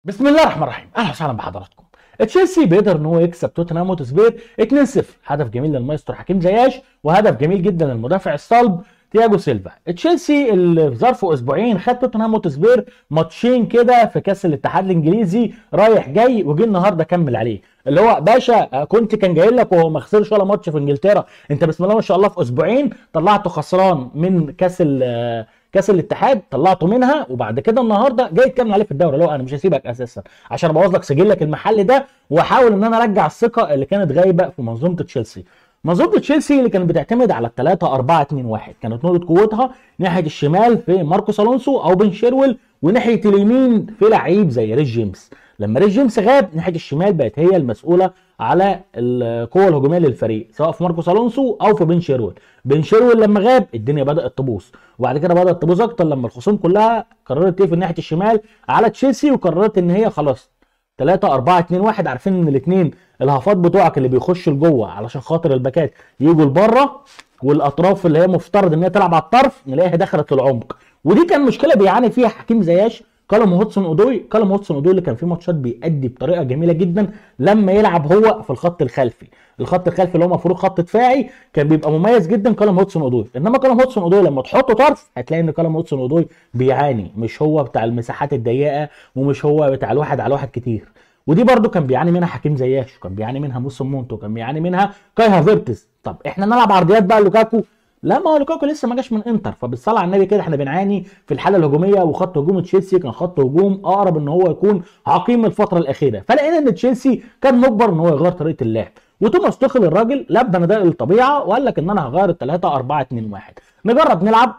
بسم الله الرحمن الرحيم اهلا وسهلا بحضراتكم تشيلسي بيقدر ان هو يكسب توتنهام وتسبير 2-0 هدف جميل للمايسترو حكيم زياش وهدف جميل جدا للمدافع الصلب تياجو سيلفا تشيلسي اللي في ظرف اسبوعين خد توتنهام وتسبير ماتشين كده في كاس الاتحاد الانجليزي رايح جاي وجي النهارده كمل عليه اللي هو باشا كنت كان جاي لك وهو ما خسرش ولا ماتش في انجلترا انت بسم الله ما شاء الله في اسبوعين طلعته خسران من كاس ال كاس الاتحاد طلعته منها وبعد كده النهارده جاي تكمل عليه في الدوري اللي هو انا مش هسيبك اساسا عشان ابوظ لك سجلك المحلي ده واحاول ان انا ارجع الثقه اللي كانت غايبه في منظومه تشيلسي منظومه تشيلسي اللي كانت بتعتمد على الثلاثة 4 2 1 كانت نقطه قوتها ناحيه الشمال في ماركوس الونسو او بن شيرويل وناحيه اليمين في لعيب زي ريس جيمس لما ريس جيمس غاب ناحيه الشمال بقت هي المسؤوله على القوه الهجوميه للفريق سواء في ماركوس الونسو او في بن شيرويل بن شيرويل لما غاب الدنيا بدات تبوظ وبعد كده بدات تبوظ اكتر لما الخصوم كلها قررت تقفل ناحيه الشمال على تشيلسي وقررت ان هي خلاص 3 4 2 1 عارفين ان الاثنين الهافات بتوعك اللي بيخشوا لجوه علشان خاطر الباكات يجوا لبره والاطراف اللي هي مفترض ان هي تلعب على الطرف نلاقيها دخلت للعمق ودي كان مشكله بيعاني فيها حكيم زياش كالم هوتسون اودوي كالم هوتسون اودوي اللي كان فيه ماتشات بيأدي بطريقه جميله جدا لما يلعب هو في الخط الخلفي الخط الخلفي اللي هو المفروض خط دفاعي كان بيبقى مميز جدا كالم هوتسون اودوي انما كالم هوتسون اودوي لما تحطه طرف هتلاقي ان كالم هوتسون اودوي بيعاني مش هو بتاع المساحات الضيقه ومش هو بتاع الواحد على واحد كتير ودي برده كان بيعاني منها حكيم زياش وكان بيعاني منها موسم مونتو وكان بيعاني منها كاي هافيرتز طب احنا نلعب عرضيات بقى لوكاكو لا ما هو لوكاكو لسه ما جاش من انتر فبالصلاه على النبي كده احنا بنعاني في الحاله الهجوميه وخط هجوم تشيلسي كان خط هجوم اقرب ان هو يكون عقيم الفتره الاخيره فلقينا ان تشيلسي كان مجبر ان هو يغير طريقه اللعب وتوماس توخل الراجل لبى نداء الطبيعه وقال لك ان انا هغير الثلاثه 4 2 1 نجرب نلعب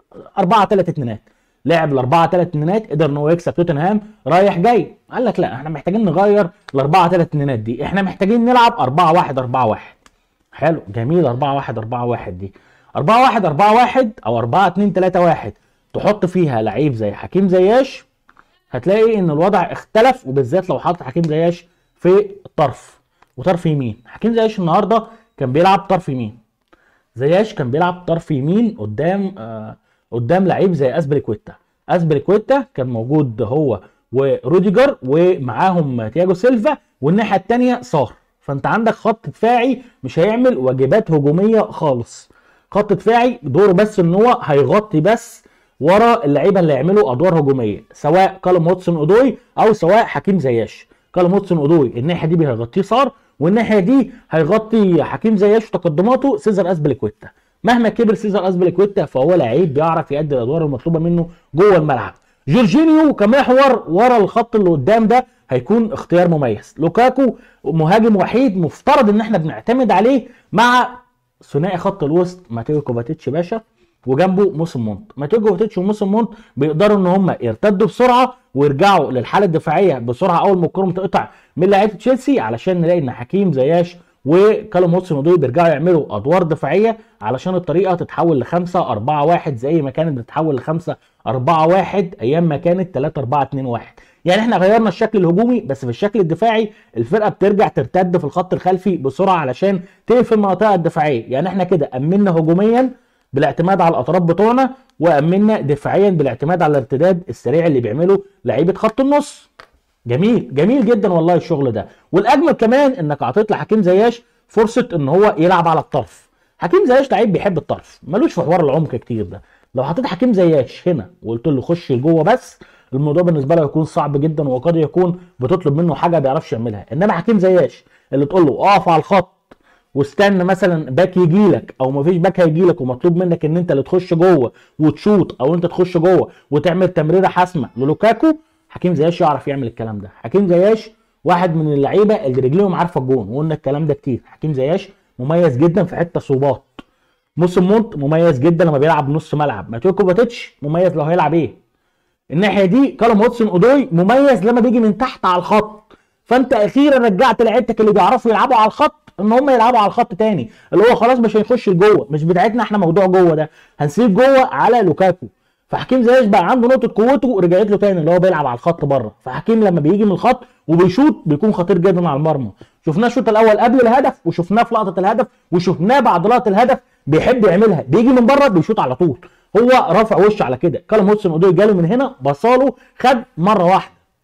4 3 2 لعب ال 4 3 2 قدر ان هو يكسب توتنهام رايح جاي قال لك لا احنا محتاجين نغير ال 4 3 2 دي احنا محتاجين نلعب 4 1 4 1 حلو جميل 4 1 4 1 دي 4 1 4 1 او 4 2 3 1 تحط فيها لعيب زي حكيم زياش هتلاقي ان الوضع اختلف وبالذات لو حط حكيم زياش في الطرف وطرف يمين حكيم زياش النهارده كان بيلعب طرف يمين زياش كان بيلعب طرف يمين قدام آه قدام لعيب زي اسبليكويتا اسبليكويتا كان موجود هو وروديجر ومعاهم تياجو سيلفا والناحيه الثانيه صار فانت عندك خط دفاعي مش هيعمل واجبات هجوميه خالص خط دفاعي دوره بس ان هو هيغطي بس ورا اللعيبه اللي يعملوا ادوار هجوميه سواء كالوم هوتسون اودوي او سواء حكيم زياش كالوم هوتسون اودوي الناحيه دي هيغطيه صار والناحيه دي هيغطي حكيم زياش وتقدماته سيزر اسبليكويتا مهما كبر سيزر اسبليكويتا فهو لعيب بيعرف يأدي الادوار المطلوبه منه جوه الملعب جورجينيو كمحور ورا الخط اللي قدام ده هيكون اختيار مميز لوكاكو مهاجم وحيد مفترض ان احنا بنعتمد عليه مع ثنائي خط الوسط ماتيو كوفاتيتش باشا وجنبه موسم مونت ماتيو كوفاتيتش وموسم مونت بيقدروا ان هم يرتدوا بسرعه ويرجعوا للحاله الدفاعيه بسرعه اول ما الكوره تقطع من لعيبه تشيلسي علشان نلاقي ان حكيم زياش وكالوم هوتسون ودول بيرجعوا يعملوا ادوار دفاعيه علشان الطريقه تتحول ل 5 4 1 زي ما كانت بتتحول ل 5 4 1 ايام ما كانت 3 4 2 1 يعني احنا غيرنا الشكل الهجومي بس في الشكل الدفاعي الفرقه بترجع ترتد في الخط الخلفي بسرعه علشان تقفل المنطقه الدفاعيه يعني احنا كده امنا هجوميا بالاعتماد على الاطراف بتوعنا وامنا دفاعيا بالاعتماد على الارتداد السريع اللي بيعمله لعيبه خط النص جميل جميل جدا والله الشغل ده والاجمل كمان انك اعطيت لحكيم زياش فرصه ان هو يلعب على الطرف حكيم زياش لعيب بيحب الطرف ملوش في حوار العمق كتير ده لو حطيت حكيم زياش هنا وقلت له خش لجوه بس الموضوع بالنسبه له هيكون صعب جدا وقد يكون بتطلب منه حاجه ما بيعرفش يعملها انما حكيم زياش اللي تقول له اقف على الخط واستنى مثلا باك يجي لك او مفيش باك هيجي لك ومطلوب منك ان انت اللي تخش جوه وتشوط او انت تخش جوه وتعمل تمريره حاسمه للوكاكو حكيم زياش يعرف يعمل الكلام ده حكيم زياش واحد من اللعيبه اللي رجليهم عارفه الجون وقلنا الكلام ده كتير حكيم زياش مميز جدا في حته صوبات موسم مونت مميز جدا لما بيلعب نص ملعب ماتيو كوفاتيتش مميز لو هيلعب ايه الناحيه دي كالوم هوتسون اودوي مميز لما بيجي من تحت على الخط فانت اخيرا رجعت لعيبتك اللي بيعرفوا يلعبوا على الخط ان هم يلعبوا على الخط تاني اللي هو خلاص مش هيخش لجوه مش بتاعتنا احنا موضوع جوه ده هنسيب جوه على لوكاكو فحكيم زياش بقى عنده نقطه قوته رجعت له تاني اللي هو بيلعب على الخط بره فحكيم لما بيجي من الخط وبيشوط بيكون خطير جدا على المرمى شفناه الشوط الاول قبل الهدف وشفناه في لقطه الهدف وشفناه بعد لقطه الهدف بيحب يعملها بيجي من بره بيشوط على طول هو رافع وشه على كده كالم هوتسون اودوي جاله من هنا بصاله خد مره واحده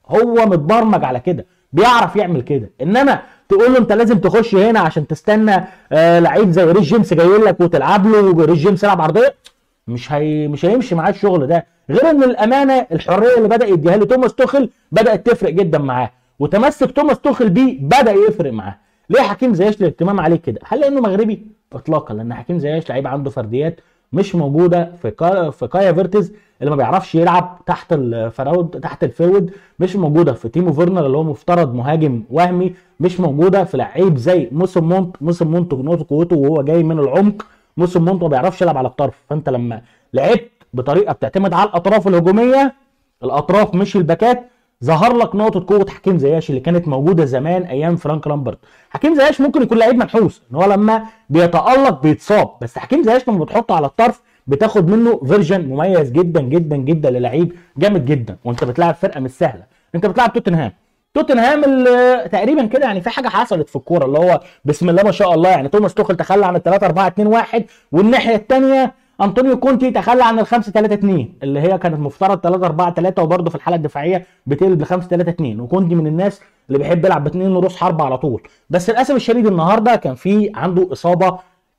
هو متبرمج على كده بيعرف يعمل كده انما تقول له انت لازم تخش هنا عشان تستنى آه لعيب زي ريس جيمس جاي لك وتلعب له وريس جيمس يلعب عرضيه مش هي مش هيمشي معاه الشغل ده غير ان الامانه الحريه اللي بدا يديها له توماس توخل بدات تفرق جدا معاه وتمسك توماس توخل بيه بدا يفرق معاه ليه حكيم زياش الاهتمام عليه كده هل لانه مغربي اطلاقا لان حكيم زياش لعيب عنده فرديات مش موجوده في كا... في كايا فيرتز اللي ما بيعرفش يلعب تحت الفراود تحت الفيرود مش موجوده في تيمو فيرنر اللي هو مفترض مهاجم وهمي مش موجوده في لعيب زي موسم مونت موسم مونت نقطه قوته وهو جاي من العمق موسم مونت ما بيعرفش يلعب على الطرف فانت لما لعبت بطريقه بتعتمد على الاطراف الهجوميه الاطراف مش الباكات ظهر لك نقطه قوه حكيم زياش اللي كانت موجوده زمان ايام فرانك لامبرت حكيم زياش ممكن يكون لعيب منحوس ان هو لما بيتالق بيتصاب بس حكيم زياش لما بتحطه على الطرف بتاخد منه فيرجن مميز جدا جدا جدا للعيب جامد جدا وانت بتلعب فرقه مش سهله انت بتلعب توتنهام توتنهام اللي تقريبا كده يعني في حاجه حصلت في الكوره اللي هو بسم الله ما شاء الله يعني توماس توخل تخلى عن ال 3 4 2 1 والناحيه الثانيه انطونيو كونتي تخلى عن ال 5 3 2 اللي هي كانت مفترض 3 4 3 وبرده في الحاله الدفاعيه بتقلب ل 5 3 2 وكونتي من الناس اللي بيحب يلعب باثنين رؤوس حرب على طول بس للاسف الشديد النهارده كان في عنده اصابه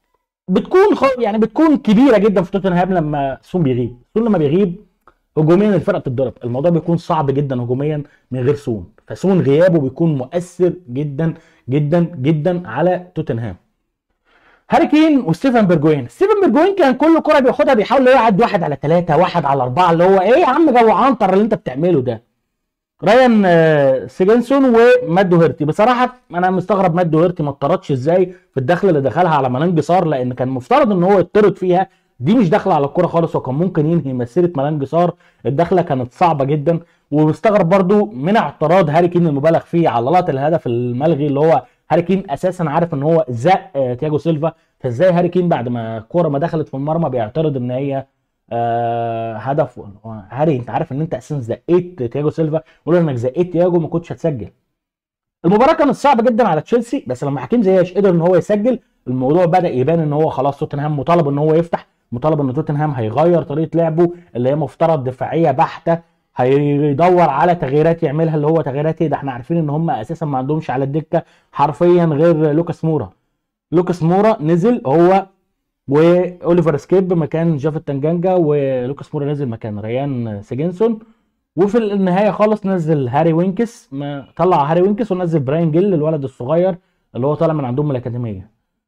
بتكون خ... يعني بتكون كبيره جدا في توتنهام لما سون بيغيب سون لما بيغيب هجوميا الفرقه بتتضرب الموضوع بيكون صعب جدا هجوميا من غير سون فسون غيابه بيكون مؤثر جدا جدا جدا على توتنهام هاري كين وستيفن بيرجوين ستيفن بيرجوين كان كل كره بياخدها بيحاول يقعد واحد على ثلاثة واحد على أربعة اللي هو إيه يا عم جو عنتر اللي أنت بتعمله ده رايان آه، سيجنسون ومات دوهيرتي بصراحه انا مستغرب مات دوهيرتي ما اتطردش ازاي في الدخله اللي دخلها على ملانج صار لان كان مفترض ان هو يطرد فيها دي مش داخله على الكوره خالص وكان ممكن ينهي مسيره ملانج صار الدخله كانت صعبه جدا ومستغرب برضو من اعتراض هاري كين المبالغ فيه على لقطه الهدف الملغي اللي هو هاري كين اساسا عارف ان هو زق آه، تياجو سيلفا فازاي هاري كين بعد ما الكوره ما دخلت في المرمى بيعترض ان هي آه هدف هاري انت عارف ان انت اساسا زقيت تياجو سيلفا ولولا انك زقيت تياجو ما كنتش هتسجل المباراه كانت صعبه جدا على تشيلسي بس لما حكيم زياش قدر ان هو يسجل الموضوع بدا يبان ان هو خلاص توتنهام مطالب ان هو يفتح مطالب ان توتنهام هيغير طريقه لعبه اللي هي مفترض دفاعيه بحته هيدور على تغييرات يعملها اللي هو تغييرات ايه ده احنا عارفين ان هم اساسا ما عندهمش على الدكه حرفيا غير لوكاس مورا لوكاس مورا نزل هو واوليفر سكيب مكان جافت تنجانجا ولوكاس مورا نزل مكان ريان سيجنسون وفي النهايه خالص نزل هاري وينكس ما طلع هاري وينكس ونزل براين جيل الولد الصغير اللي هو طالع من عندهم من الاكاديميه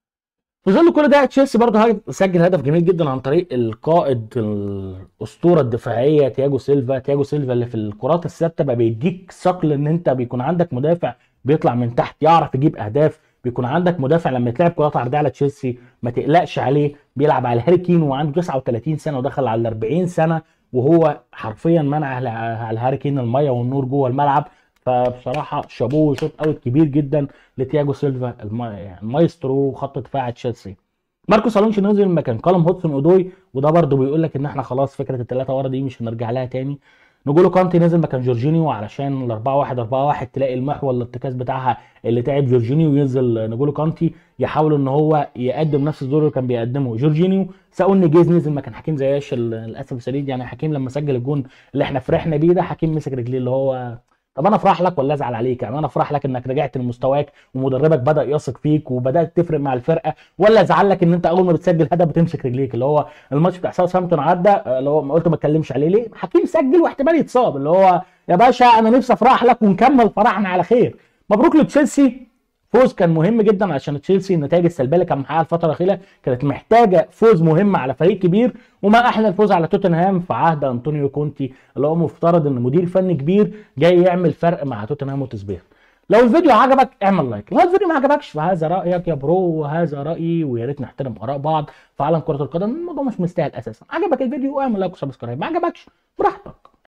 في ظل كل ده تشيلسي برضه سجل هدف جميل جدا عن طريق القائد الاسطوره الدفاعيه تياجو سيلفا تياجو سيلفا اللي في الكرات الثابته بقى بيديك ثقل ان انت بيكون عندك مدافع بيطلع من تحت يعرف يجيب اهداف بيكون عندك مدافع لما يتلعب كرات عرضيه على تشيلسي ما تقلقش عليه بيلعب على هاري كين وعنده 39 سنه ودخل على 40 سنه وهو حرفيا منع على هاري كين الميه والنور جوه الملعب فبصراحه شابوه شوط اوت كبير جدا لتياجو سيلفا يعني المايسترو خط دفاع تشيلسي ماركوس الونسو نزل مكان كالم هودسون اودوي وده برده بيقول لك ان احنا خلاص فكره الثلاثه ورا دي مش هنرجع لها تاني نقوله كانتي نزل مكان جورجينيو علشان ال 4 1 4 1 تلاقي المحور الارتكاز بتاعها اللي تعب جورجينيو وينزل نقوله كانتي يحاول ان هو يقدم نفس الدور اللي كان بيقدمه جورجينيو ساول نجيز نزل مكان حكيم زياش للاسف الشديد يعني حكيم لما سجل الجون اللي احنا فرحنا بيه ده حكيم مسك رجليه اللي هو طب انا افرح لك ولا ازعل عليك يعني انا افرح لك انك رجعت لمستواك ومدربك بدا يثق فيك وبدات تفرق مع الفرقه ولا ازعل لك ان انت اول ما بتسجل هدف بتمسك رجليك اللي هو الماتش بتاع ساوثهامبتون عدى اللي هو قلت ما اتكلمش عليه ليه حكيم سجل واحتمال يتصاب اللي هو يا باشا انا نفسي افرح لك ونكمل فرحنا على خير مبروك لتشيلسي فوز كان مهم جدا عشان تشيلسي النتائج السلبيه اللي كان محققها الفتره الاخيره كانت محتاجه فوز مهم على فريق كبير وما احلى الفوز على توتنهام في عهد انطونيو كونتي اللي هو مفترض ان مدير فني كبير جاي يعمل فرق مع توتنهام وتسبيح لو الفيديو عجبك اعمل لايك لو الفيديو ما عجبكش فهذا رايك يا برو وهذا رايي ويا ريت نحترم اراء بعض في عالم كره القدم الموضوع مش مستاهل اساسا عجبك الفيديو اعمل لايك وسبسكرايب ما عجبكش براحتك